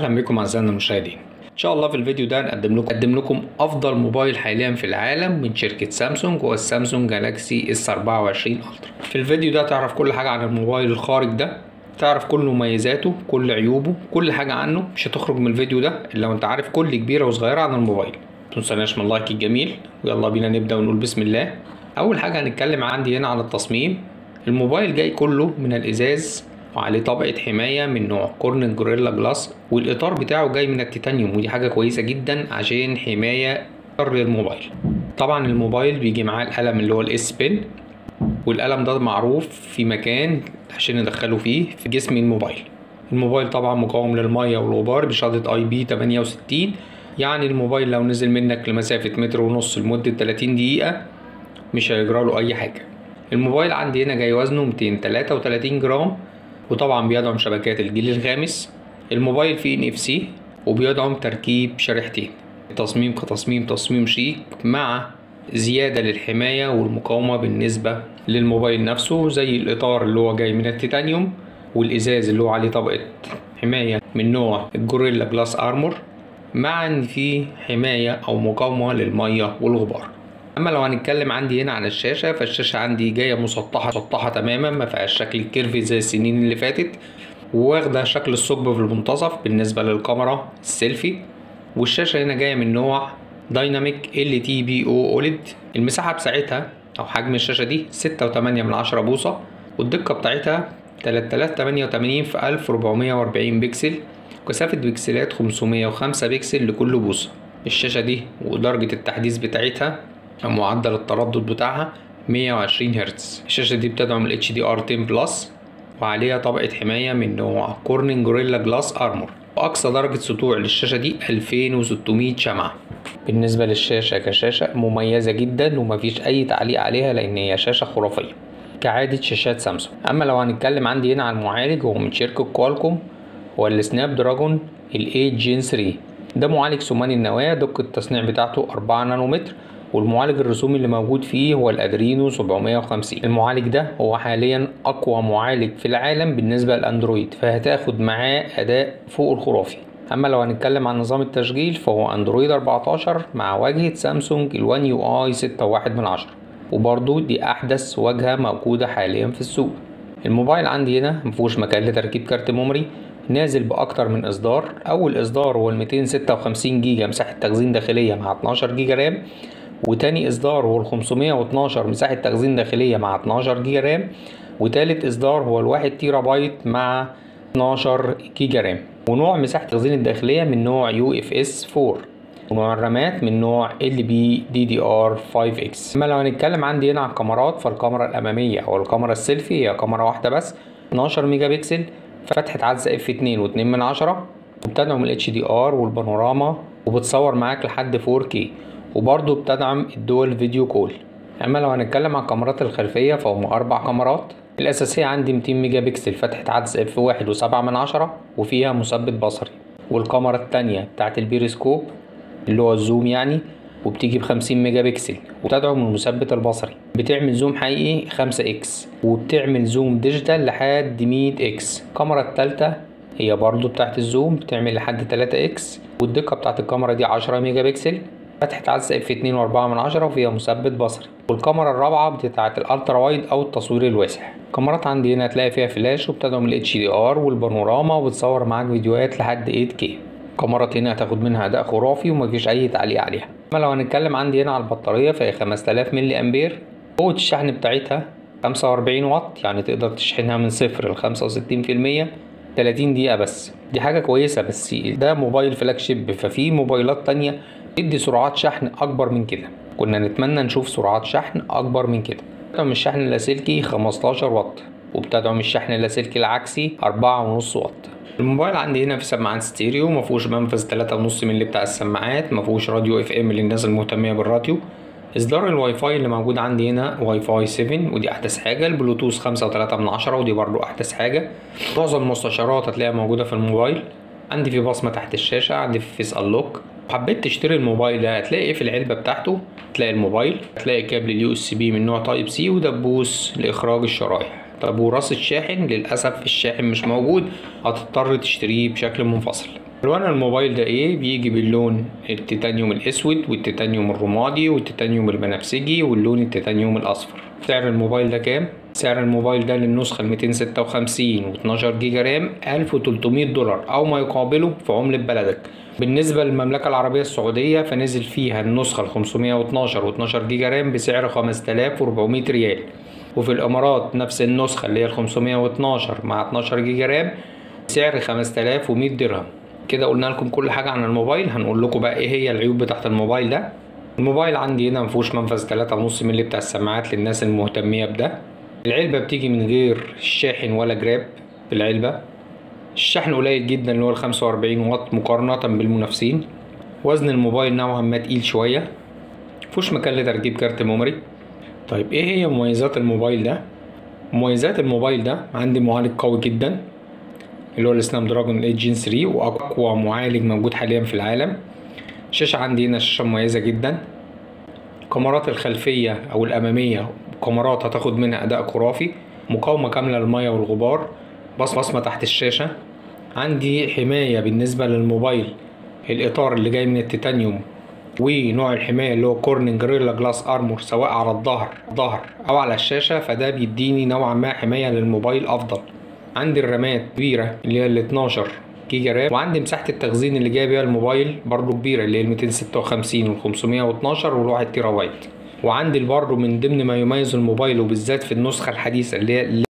اهلا بكم اعزائنا المشاهدين ان شاء الله في الفيديو ده نقدم لكم نقدم لكم افضل موبايل حاليا في العالم من شركه سامسونج هو السامسونج جالاكسي اس 24 الترا في الفيديو ده تعرف كل حاجه عن الموبايل الخارق ده تعرف كل مميزاته كل عيوبه كل حاجه عنه مش هتخرج من الفيديو ده الا وانت عارف كل كبيره وصغيره عن الموبايل متنساناش من اللايك الجميل ويلا بينا نبدا ونقول بسم الله اول حاجه هنتكلم عندي هنا على التصميم الموبايل جاي كله من الازاز وعليه طبقة حماية من نوع كورنينج جوريلا جلاس والإطار بتاعه جاي من التيتانيوم ودي حاجة كويسة جدا عشان حماية للموبايل طبعا الموبايل بيجي معاه القلم اللي هو الاس بن والقلم ده معروف في مكان عشان ندخله فيه في جسم الموبايل الموبايل طبعا مقاوم للمية والغبار بشهادة اي بي 68 يعني الموبايل لو نزل منك لمسافة متر ونص لمدة 30 دقيقة مش هيجرى له أي حاجة الموبايل عندي هنا جاي وزنه 233 جرام وطبعا بيدعم شبكات الجيل الخامس الموبايل فيه ان اف سي وبيدعم تركيب شريحتين التصميم كتصميم تصميم شيك مع زيادة للحماية والمقاومة بالنسبة للموبايل نفسه زي الإطار اللي هو جاي من التيتانيوم والإزاز اللي هو عليه طبقة حماية من نوع الجوريلا جلاس أرمور مع إن فيه حماية أو مقاومة للمية والغبار اما لو هنتكلم عندي هنا عن الشاشه فالشاشه عندي جايه مسطحه مسطحه تماما ما فيهاش شكل الكيرفي زي السنين اللي فاتت واخده شكل الثقب في المنتصف بالنسبه للكاميرا السيلفي والشاشه هنا جايه من نوع دايناميك ال تي بي او اوليد المساحه بتاعتها او حجم الشاشه دي 6.8 من 10 بوصه والدقه بتاعتها 3088 في 1440 بكسل كثافه بكسلات 505 بكسل لكل بوصه الشاشه دي ودرجه التحديث بتاعتها معدل التردد بتاعها 120 هرتز الشاشة دي بتدعم ال HDR 10 بلس وعليها طبقة حماية من نوع كورنينج جوريلا جلاس ارمور وأقصى درجة سطوع للشاشة دي 2600 شمعة بالنسبة للشاشة كشاشة مميزة جدا ومفيش أي تعليق عليها لأن هي شاشة خرافية كعادة شاشات سامسونج أما لو هنتكلم عندي هنا عن المعالج هو من شركة كوالكوم هو السناب دراجون ال 8 جين 3 ده معالج ثماني النواة دقة التصنيع بتاعته 4 نانومتر والمعالج الرسومي اللي موجود فيه هو الادرينو 750 المعالج ده هو حاليا اقوى معالج في العالم بالنسبه للاندرويد فهتاخد معاه اداء فوق الخرافي اما لو هنتكلم عن نظام التشغيل فهو اندرويد 14 مع واجهه سامسونج الوان يو اي 6.1 من 10 وبرضو دي احدث واجهه موجوده حاليا في السوق الموبايل عندي هنا مفيهوش مكان لتركيب كارت ميموري نازل باكتر من اصدار اول اصدار هو ال 256 جيجا مساحه تخزين داخليه مع 12 جيجا رام وتاني اصدار هو ال 512 مساحة تخزين داخلية مع 12 جيجا رام وتالت اصدار هو الواحد تيرا بايت مع 12 جيجا رام ونوع مساحة التخزين الداخلية من نوع يو اف اس 4 ونوع الرامات من نوع ال بي دي دي ار 5 اكس اما لو هنتكلم عندي هنا عن الكاميرات فالكاميرا الامامية او الكاميرا السيلفي هي كاميرا واحدة بس 12 ميجا بكسل فتحة عدسة اف 2 و2 من 10 وبتدعم ال HDR والبانوراما وبتصور معاك لحد 4K وبرضه بتدعم الدول فيديو كول اما لو هنتكلم عن الكاميرات الخلفية فهم اربع كاميرات الاساسية عندي 200 ميجا بكسل فتحة عدسة اف واحد وسبعة من عشرة وفيها مثبت بصري والكاميرا التانية بتاعت البيريسكوب اللي هو الزوم يعني وبتيجي بخمسين ميجا بكسل وتدعم المثبت البصري بتعمل زوم حقيقي خمسة اكس وبتعمل زوم ديجيتال لحد مية اكس الكاميرا التالتة هي برضو بتاعت الزوم بتعمل لحد تلاتة اكس والدقة بتاعت الكاميرا دي عشرة ميجا بكسل فتحة عدسة اف 2 واربعة من عشرة وفيها مثبت بصري والكاميرا الرابعة بتاعت الالترا وايد او التصوير الواسع الكاميرات عندي هنا هتلاقي فيها فلاش وبتدعم ال HDR والبانوراما وبتصور معاك فيديوهات لحد 8K الكاميرات هنا هتاخد منها اداء خرافي ومفيش اي تعليق عليها اما لو هنتكلم عندي هنا على البطارية فهي 5000 ملي امبير قوة الشحن بتاعتها 45 واط يعني تقدر تشحنها من صفر ل 65% 30 دقيقة بس دي حاجة كويسة بس ده موبايل فلاج شيب ففي موبايلات تانية تدي سرعات شحن اكبر من كده كنا نتمنى نشوف سرعات شحن اكبر من كده بتدعم الشحن اللاسلكي 15 واط وبتدعم الشحن اللاسلكي العكسي 4.5 واط الموبايل عندي هنا في سماعات ستيريو مفهوش منفذ 3.5 مللي بتاع السماعات مفهوش راديو اف ام للناس المهتمية بالراديو اصدار الواي فاي اللي موجود عندي هنا واي فاي 7 ودي احدث حاجه البلوتوث 5.3 من عشرة ودي برضو احدث حاجه معظم المستشعرات هتلاقيها موجوده في الموبايل عندي في بصمه تحت الشاشه عندي في فيس انلوك حبيت تشتري الموبايل ده هتلاقي ايه في العلبه بتاعته هتلاقي الموبايل هتلاقي كابل اليو اس بي من نوع تايب سي ودبوس لاخراج الشرايح طب وراس الشاحن للاسف الشاحن مش موجود هتضطر تشتريه بشكل منفصل الوان الموبايل ده ايه بيجي باللون التيتانيوم الاسود والتيتانيوم الرمادي والتيتانيوم البنفسجي واللون التيتانيوم الاصفر سعر الموبايل ده كام سعر الموبايل ده للنسخة ال 256 و 12 جيجا رام 1300 دولار أو ما يقابله في عملة بلدك بالنسبة للمملكة العربية السعودية فنزل فيها النسخة ال 512 و 12 جيجا رام بسعر 5400 ريال وفي الإمارات نفس النسخة اللي هي ال 512 مع 12 جيجا رام سعر 5100 درهم كده قلنا لكم كل حاجة عن الموبايل هنقول لكم بقى ايه هي العيوب بتاعت الموبايل ده الموبايل عندي هنا مفيهوش منفذ 3.5 مللي بتاع السماعات للناس المهتمية بده العلبة بتيجي من غير شاحن ولا جراب في العلبة الشحن قليل جدا اللي هو ال 45 واط مقارنة بالمنافسين وزن الموبايل نوعا ما تقيل شوية مفيهوش مكان لتركيب كارت ميموري طيب ايه هي مميزات الموبايل ده مميزات الموبايل ده عندي معالج قوي جدا اللي هو السناب دراجون 8 جين 3 واقوى معالج موجود حاليا في العالم الشاشة عندي هنا شاشة مميزة جدا الكاميرات الخلفية أو الأمامية كاميرات هتاخد منها أداء خرافي مقاومة كاملة للمية والغبار بص بصمة تحت الشاشة عندي حماية بالنسبة للموبايل الإطار اللي جاي من التيتانيوم ونوع الحماية اللي هو كورنينج جوريلا جلاس ارمور سواء على الظهر ظهر أو على الشاشة فده بيديني نوعا ما حماية للموبايل أفضل عندي الرامات كبيرة اللي هي ال 12 جيجا رام وعندي مساحة التخزين اللي جاي بيها الموبايل برضو كبيرة اللي هي ال 256 وال 512 والواحد تيرا بايت وعندي برضو من ضمن ما يميز الموبايل وبالذات في النسخة الحديثة اللي هي